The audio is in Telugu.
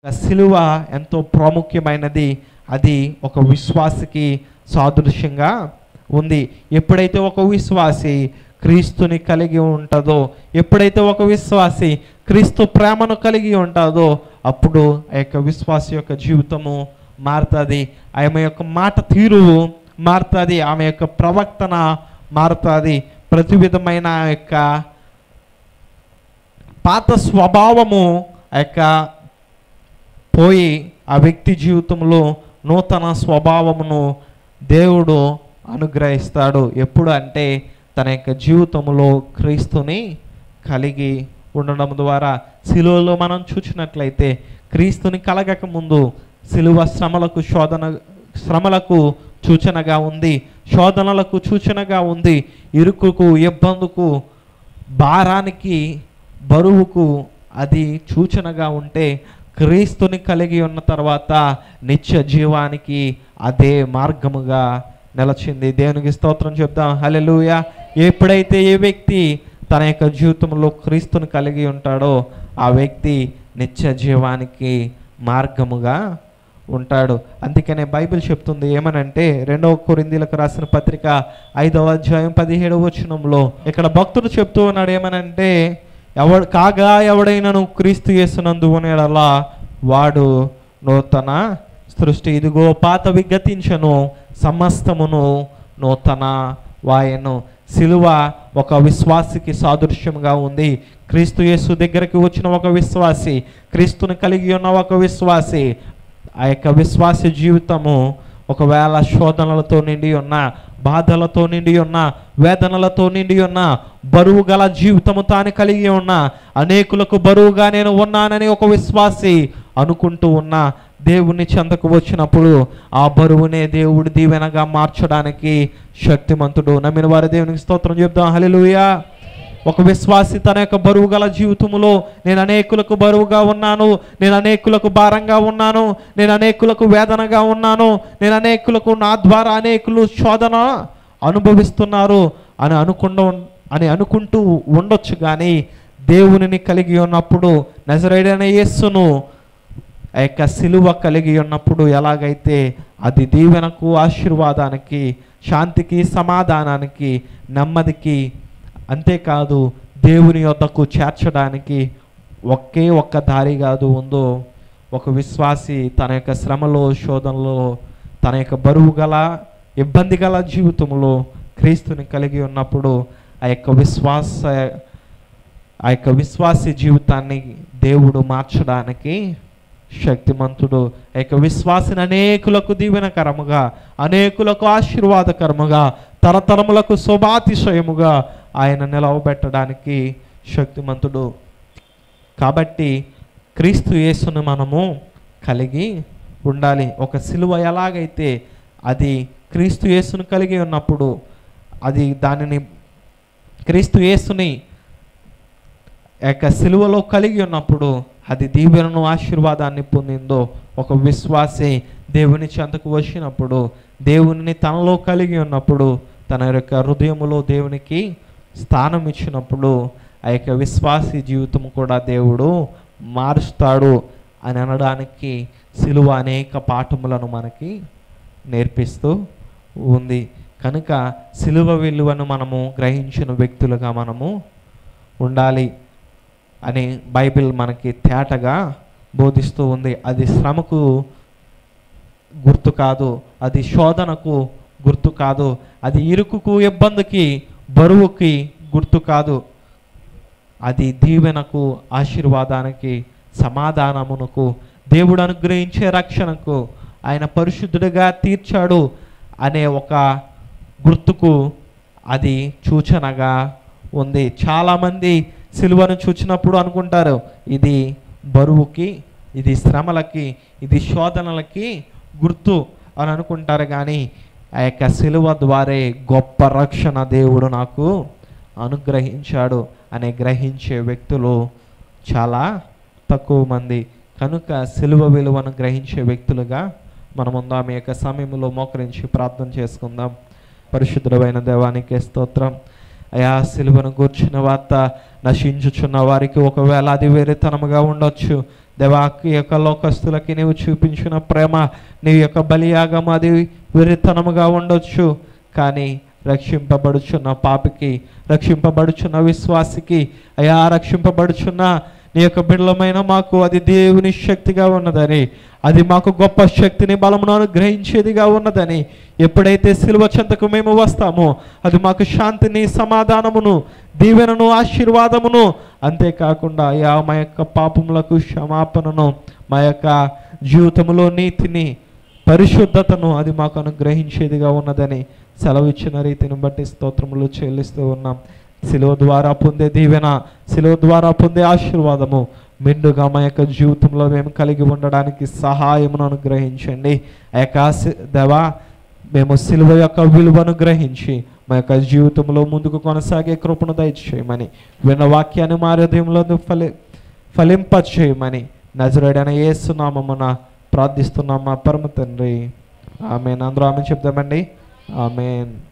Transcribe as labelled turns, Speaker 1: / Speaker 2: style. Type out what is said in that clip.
Speaker 1: ఆ సిలువ ఎంతో ప్రాముఖ్యమైనది అది ఒక విశ్వాసికి సాదృశ్యంగా ఉంది ఎప్పుడైతే ఒక విశ్వాసి క్రీస్తుని కలిగి ఉంటుందో ఎప్పుడైతే ఒక విశ్వాసి క్రీస్తు ప్రేమను కలిగి ఉంటుందో అప్పుడు ఆ యొక్క విశ్వాసి యొక్క జీవితము మారుతుంది ఆమె యొక్క మాట తీరు మారుతుంది ఆమె యొక్క ప్రవర్తన మారుతుంది ప్రతి విధమైన ఆ యొక్క పాత స్వభావము ఆ యొక్క పోయి ఆ వ్యక్తి జీవితంలో నూతన స్వభావమును దేవుడు అనుగ్రహిస్తాడు ఎప్పుడు అంటే తన యొక్క జీవితంలో క్రీస్తుని కలిగి ఉండడం ద్వారా శిలువలో మనం చూసినట్లయితే క్రీస్తుని కలగక ముందు శిలువ శ్రమలకు శోధన శ్రమలకు సూచనగా ఉంది శోధనలకు సూచనగా ఉంది ఇరుకుకు ఇబ్బందుకు భారానికి బరువుకు అది సూచనగా ఉంటే క్రీస్తుని కలిగి ఉన్న తర్వాత నిత్య జీవానికి అదే మార్గముగా నిలచింది దేవునికి స్తోత్రం చెప్తాం హల్లెలూయ ఎప్పుడైతే ఏ వ్యక్తి తన యొక్క జీవితంలో క్రీస్తుని కలిగి ఉంటాడో ఆ వ్యక్తి నిత్య జీవానికి మార్గముగా ఉంటాడు అందుకనే బైబిల్ చెప్తుంది ఏమనంటే రెండవ కొరిందీలకు రాసిన పత్రిక ఐదవ అధ్యాయం పదిహేడవ వచనంలో ఇక్కడ భక్తుడు చెప్తూ ఉన్నాడు ఏమనంటే ఎవడు కాగా ఎవడైనను క్రీస్తు యేసునందు అనేలా వాడు నూతన సృష్టి ఇదిగో పాతవి గతించను సమస్తమును నూతన వాయను సిలువ ఒక విశ్వాసికి సాదృశ్యంగా ఉంది క్రీస్తు యేసు దగ్గరికి వచ్చిన ఒక విశ్వాసి క్రీస్తుని కలిగి ఉన్న ఒక విశ్వాసి ఆ యొక్క విశ్వాస జీవితము ఒకవేళ శోధనలతో నిండి ఉన్న బాధలతో నిండి ఉన్న వేదనలతో నిండి ఉన్న బరువు గల జీవితము తాను కలిగి ఉన్న అనేకులకు బరువుగా నేను ఉన్నానని ఒక విశ్వాసి అనుకుంటూ ఉన్న దేవుని చెంతకు వచ్చినప్పుడు ఆ బరువునే దేవుడి దీవెనగా మార్చడానికి శక్తిమంతుడు నమ్మిన వారి దేవునికి స్తోత్రం చెప్దాం హల్లెలూయా ఒక విశ్వాసి తన యొక్క బరువు గల జీవితములో నేను అనేకులకు బరువుగా ఉన్నాను నేను అనేకులకు భారంగా ఉన్నాను నేను అనేకులకు వేదనగా ఉన్నాను నేను అనేకులకు నా ద్వారా అనేకులు శోధన అనుభవిస్తున్నారు అని అనుకుండా అని అనుకుంటూ ఉండొచ్చు కానీ దేవునిని కలిగి ఉన్నప్పుడు నజరైడైన యేస్సును ఆ యొక్క సిలువ కలిగి ఉన్నప్పుడు ఎలాగైతే అది దీవెనకు ఆశీర్వాదానికి శాంతికి సమాధానానికి నెమ్మదికి అంతేకాదు దేవుని యొద్దకు చేర్చడానికి ఒకే ఒక్క దారి కాదు ఉందో ఒక విశ్వాసి తన యొక్క శ్రమలో శోధనలో తన యొక్క బరువు గల ఇబ్బంది గల జీవితంలో క్రీస్తుని కలిగి ఉన్నప్పుడు ఆ యొక్క విశ్వాస ఆ యొక్క విశ్వాసి జీవితాన్ని దేవుడు మార్చడానికి శక్తిమంతుడు ఆ యొక్క విశ్వాసిని అనేకులకు దీవెనకరముగా అనేకులకు ఆశీర్వాదకరముగా తరతరములకు శోభాతిశయముగా ఆయన నిలవబెట్టడానికి శక్తిమంతుడు కాబట్టి క్రీస్తు యేసును మనము కలిగి ఉండాలి ఒక సిలువ ఎలాగైతే అది క్రీస్తు యేసును కలిగి ఉన్నప్పుడు అది దానిని క్రీస్తు యేసుని ఆ యొక్క సిలువలో కలిగి ఉన్నప్పుడు అది దీవెనను ఆశీర్వాదాన్ని పొందిందో ఒక విశ్వాసి దేవుని చెంతకు వచ్చినప్పుడు దేవుని తనలో కలిగి ఉన్నప్పుడు తన యొక్క హృదయములో దేవునికి స్థానం ఇచ్చినప్పుడు ఆ యొక్క విశ్వాసి జీవితం కూడా దేవుడు మారుస్తాడు అని అనడానికి సిలువ అనేక పాఠములను మనకి నేర్పిస్తూ ఉంది కనుక సిలువ విలువను మనము గ్రహించిన వ్యక్తులుగా మనము ఉండాలి అని బైబిల్ మనకి తేటగా బోధిస్తూ ఉంది అది శ్రమకు గుర్తు కాదు అది శోధనకు గుర్తు కాదు అది ఇరుకుకు ఇబ్బందికి బరువుకి గుర్తు కాదు అది దీవెనకు ఆశీర్వాదానికి సమాధానమునకు దేవుడు అనుగ్రహించే రక్షణకు ఆయన పరిశుద్ధుడిగా తీర్చాడు అనే ఒక గుర్తుకు అది సూచనగా ఉంది చాలామంది సిలువను చూచినప్పుడు అనుకుంటారు ఇది బరువుకి ఇది శ్రమలకి ఇది శోధనలకి గుర్తు అని అనుకుంటారు కానీ ఆ యొక్క సిలువ ద్వారే గొప్ప రక్షణ దేవుడు నాకు అనుగ్రహించాడు అనే గ్రహించే వ్యక్తులు చాలా తక్కువ మంది కనుక సిలువ విలువను గ్రహించే వ్యక్తులుగా మనం ఉందాం ఈ యొక్క సమయంలో మోకరించి ప్రార్థన చేసుకుందాం పరిశుద్ధమైన దేవానికి స్తోత్రం అయా సిలువను గూర్చిన వార్త నశించుచున్న వారికి ఒకవేళ అది వేరేతనముగా ఉండొచ్చు దేవా ఈ యొక్క లోకస్తులకి నీవు చూపించిన ప్రేమ నీ యొక్క బలియాగం అది విరితనముగా ఉండొచ్చు కానీ రక్షింపబడుచున్న పాపికి రక్షింపబడుచున్న విశ్వాసికి అయా రక్షింపబడుచున్న నీ యొక్క బిడ్డలమైన మాకు అది దేవుని శక్తిగా ఉన్నదని అది మాకు గొప్ప శక్తిని బలమును అనుగ్రహించేదిగా ఉన్నదని ఎప్పుడైతే సిలువ చెంతకు మేము వస్తామో అది మాకు శాంతిని సమాధానమును దీవెనను ఆశీర్వాదమును అంతేకాకుండా అయా మా యొక్క పాపములకు క్షమాపణను మా యొక్క జీవితంలో నీతిని పరిశుద్ధతను అది మాకు అనుగ్రహించేదిగా ఉన్నదని సెలవిచ్చిన రీతిని బట్టి స్తోత్రములు చెల్లిస్తూ ఉన్నాం శిలువ ద్వారా పొందే దీవెన శిలువ ద్వారా పొందే ఆశీర్వాదము మెండుగా మా యొక్క జీవితంలో మేము కలిగి ఉండడానికి సహాయమును అనుగ్రహించండి ఆ యొక్క ఆశీ- దేవా మేము సిలువ యొక్క విలువను గ్రహించి మా యొక్క జీవితంలో ముందుకు కొనసాగే కృపను దయచేయమని విన్న వాక్యాన్ని మా హృదయంలో ఫలి ఫలింపచేయమని నజరేడైన ఏసునామమున ప్రార్థిస్తున్నాం మా పరమ తండ్రి ఆమెన్ అందరూ ఆమె చెప్దామండి ఆమెన్